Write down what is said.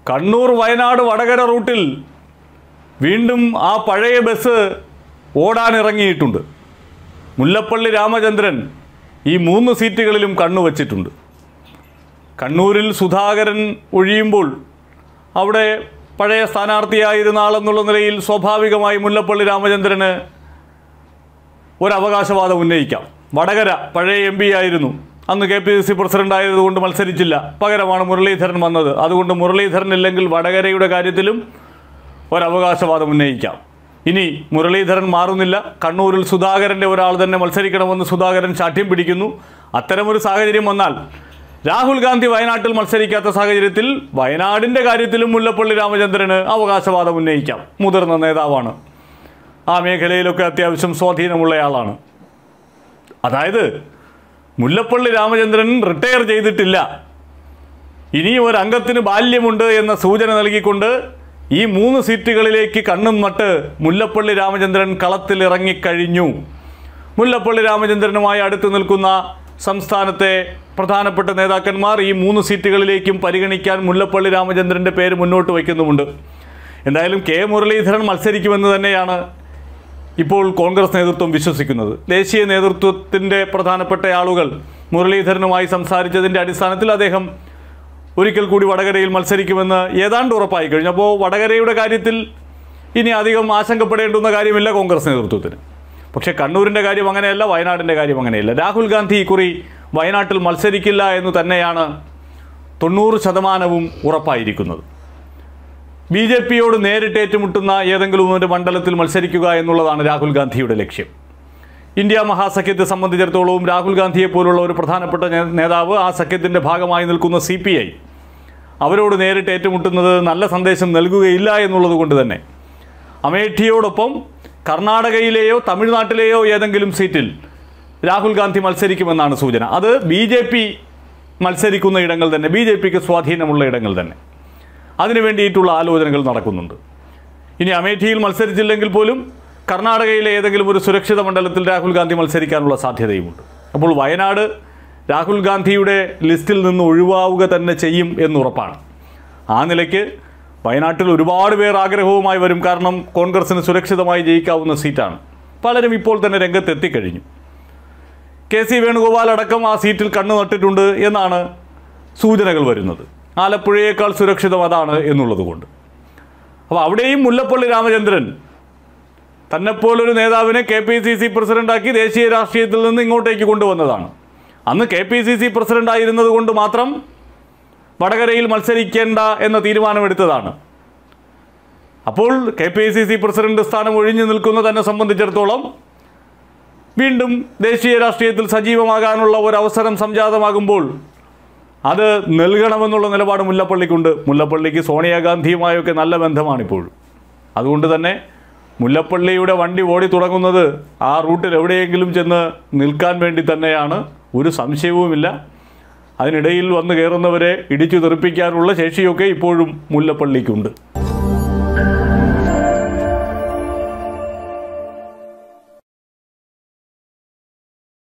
കണ്ണൂർ വയനാട് വടകര റൂട്ടിൽ വീണ്ടും ആ പഴയ ബസ് ഓടാനിറങ്ങിയിട്ടുണ്ട് മുല്ലപ്പള്ളി രാമചന്ദ്രൻ ഈ മൂന്ന് സീറ്റുകളിലും കണ്ണുവച്ചിട്ടുണ്ട് കണ്ണൂരിൽ സുധാകരൻ ഒഴിയുമ്പോൾ അവിടെ പഴയ സ്ഥാനാർത്ഥിയായിരുന്ന ആളെന്നുള്ള നിലയിൽ സ്വാഭാവികമായി മുല്ലപ്പള്ളി രാമചന്ദ്രന് ഒരവകാശവാദം ഉന്നയിക്കാം വടകര പഴയ എം പി ആയിരുന്നു അന്ന് K P C C president ആയതുകൊണ്ട് മത്സരിച്ചില്ല പകരമാണ് മുരളീധരൻ വന്നത് അതുകൊണ്ട് മുരളീധരൻ ഇല്ലെങ്കിൽ വടകരയുടെ കാര്യത്തിലും ഒരവകാശവാദം ഉന്നയിക്കാം ഇനി മുരളീധരൻ മാറുന്നില്ല കണ്ണൂരിൽ സുധാകരൻ്റെ ഒരാൾ തന്നെ മത്സരിക്കണമെന്ന് സുധാകരൻ ശാഠ്യം പിടിക്കുന്നു അത്തരമൊരു സാഹചര്യം വന്നാൽ രാഹുൽ ഗാന്ധി വയനാട്ടിൽ മത്സരിക്കാത്ത സാഹചര്യത്തിൽ വയനാടിൻ്റെ കാര്യത്തിലും മുല്ലപ്പള്ളി രാമചന്ദ്രന് അവകാശവാദം ഉന്നയിക്കാം മുതിർന്ന നേതാവാണ് ആ മേഖലയിലൊക്കെ അത്യാവശ്യം സ്വാധീനമുള്ളയാളാണ് അതായത് മുല്ലപ്പള്ളി രാമചന്ദ്രൻ റിട്ടയർ ചെയ്തിട്ടില്ല ഇനിയും ഒരു അംഗത്തിന് ബാല്യമുണ്ട് എന്ന സൂചന നൽകിക്കൊണ്ട് ഈ മൂന്ന് സീറ്റുകളിലേക്ക് കണ്ണും നട്ട് മുല്ലപ്പള്ളി രാമചന്ദ്രൻ കളത്തിലിറങ്ങിക്കഴിഞ്ഞു മുല്ലപ്പള്ളി രാമചന്ദ്രനുമായി അടുത്ത് നിൽക്കുന്ന സംസ്ഥാനത്തെ പ്രധാനപ്പെട്ട നേതാക്കന്മാർ ഈ മൂന്ന് സീറ്റുകളിലേക്കും പരിഗണിക്കാൻ മുല്ലപ്പള്ളി രാമചന്ദ്രൻ്റെ പേര് മുന്നോട്ട് വയ്ക്കുന്നുമുണ്ട് എന്തായാലും കെ മുരളീധരൻ മത്സരിക്കുമെന്ന് തന്നെയാണ് ഇപ്പോൾ കോൺഗ്രസ് നേതൃത്വം വിശ്വസിക്കുന്നത് ദേശീയ നേതൃത്വത്തിൻ്റെ പ്രധാനപ്പെട്ട ആളുകൾ മുരളീധരനുമായി സംസാരിച്ചതിൻ്റെ അടിസ്ഥാനത്തിൽ അദ്ദേഹം ഒരിക്കൽ കൂടി വടകരയിൽ മത്സരിക്കുമെന്ന് ഏതാണ്ട് ഉറപ്പായി കഴിഞ്ഞു അപ്പോൾ വടകരയുടെ കാര്യത്തിൽ ഇനി അധികം ആശങ്കപ്പെടേണ്ടുന്ന കാര്യമില്ല കോൺഗ്രസ് നേതൃത്വത്തിന് പക്ഷേ കണ്ണൂരിൻ്റെ കാര്യം അങ്ങനെയല്ല വയനാടിൻ്റെ കാര്യം അങ്ങനെയല്ല രാഹുൽ ഗാന്ധി ഇക്കുറി വയനാട്ടിൽ മത്സരിക്കില്ല എന്ന് തന്നെയാണ് തൊണ്ണൂറ് ശതമാനവും ഉറപ്പായിരിക്കുന്നത് ബി ജെ പിയോട് നേരിട്ട് ഏറ്റുമുട്ടുന്ന ഏതെങ്കിലും ഒരു മണ്ഡലത്തിൽ മത്സരിക്കുക എന്നുള്ളതാണ് രാഹുൽ ഗാന്ധിയുടെ ലക്ഷ്യം ഇന്ത്യ മഹാസഖ്യത്തെ സംബന്ധിച്ചിടത്തോളവും രാഹുൽ ഗാന്ധിയെ പോലുള്ള ഒരു പ്രധാനപ്പെട്ട നേ- നേതാവ് ആ സഖ്യത്തിൻ്റെ ഭാഗമായി നിൽക്കുന്ന സി പി ഐ അവരോട് നേരിട്ട് ഏറ്റുമുട്ടുന്നത് നല്ല സന്ദേശം നൽകുകയില്ല എന്നുള്ളത് കൊണ്ട് തന്നെ അമേഠിയോടൊപ്പം കർണാടകയിലെയോ തമിഴ്നാട്ടിലെയോ ഏതെങ്കിലും സീറ്റിൽ രാഹുൽ ഗാന്ധി മത്സരിക്കുമെന്നാണ് സൂചന അത് ബി ജെ പി മത്സരിക്കുന്ന ഇടങ്ങൾ തന്നെ ബി ജെ പിക്ക് സ്വാധീനമുള്ള ഇടങ്ങൾ തന്നെ അതിനു വേണ്ടിയിട്ടുള്ള ആലോചനകൾ നടക്കുന്നുണ്ട് ഇനി അമേഠിയിൽ മത്സരിച്ചില്ലെങ്കിൽ പോലും കർണാടകയിലെ ഏതെങ്കിലും ഒരു സുരക്ഷിത മണ്ഡലത്തിൽ രാഹുൽ ഗാന്ധി മത്സരിക്കാനുള്ള സാധ്യതയുമുണ്ട് അപ്പോൾ വയനാട് രാഹുൽ ഗാന്ധിയുടെ ലിസ്റ്റിൽ നിന്ന് ഒഴിവാവുക തന്നെ ചെയ്യും എന്നുറപ്പാണ് ആ നിലയ്ക്ക് വയനാട്ടിൽ ഒരുപാട് പേർ ആഗ്രഹവുമായി വരും കാരണം കോൺഗ്രസിന് സുരക്ഷിതമായി ജയിക്കാവുന്ന സീറ്റാണ് പലരും ഇപ്പോൾ തന്നെ രംഗത്തെത്തിക്കഴിഞ്ഞു കെ സി വേണുഗോപാൽ അടക്കം ആ സീറ്റിൽ കണ്ണു നട്ടിട്ടുണ്ട് എന്നാണ് സൂചനകൾ വരുന്നത് ആലപ്പുഴയേക്കാൾ സുരക്ഷിതം അതാണ് എന്നുള്ളത് കൊണ്ട് അപ്പോൾ അവിടെയും മുല്ലപ്പള്ളി രാമചന്ദ്രൻ തന്നെപ്പോലൊരു നേതാവിനെ കെ പി സി സി പ്രസിഡന്റാക്കി ദേശീയ രാഷ്ട്രീയത്തിൽ നിന്ന് ഇങ്ങോട്ടേക്ക് കൊണ്ടുവന്നതാണ് അന്ന് K P C C president ആയിരുന്നത് കൊണ്ട് മാത്രം വടകരയിൽ മത്സരിക്കേണ്ട എന്ന തീരുമാനമെടുത്തതാണ് അപ്പോൾ K P C C president സ്ഥാനം ഒഴിഞ്ഞു നിൽക്കുന്ന തന്നെ സംബന്ധിച്ചിടത്തോളം വീണ്ടും ദേശീയ രാഷ്ട്രീയത്തിൽ സജീവമാകാനുള്ള ഒരു അവസരം സംജാതമാകുമ്പോൾ അത് നൽകണമെന്നുള്ള നിലപാട് മുല്ലപ്പള്ളിക്കുണ്ട് മുല്ലപ്പള്ളിക്ക് സോണിയാഗാന്ധിയുമായൊക്കെ നല്ല ബന്ധമാണിപ്പോഴും അതുകൊണ്ട് തന്നെ മുല്ലപ്പള്ളിയുടെ വണ്ടി ഓടി തുടങ്ങുന്നത് ആ റൂട്ടിൽ എവിടെയെങ്കിലും ചെന്ന് നിൽക്കാൻ വേണ്ടി തന്നെയാണ് ഒരു സംശയവുമില്ല അതിനിടയിൽ വന്ന് കയറുന്നവരെ ഇടിച്ചു തെറിപ്പിക്കാനുള്ള ശേഷിയൊക്കെ ഇപ്പോഴും മുല്ലപ്പള്ളിക്കുണ്ട്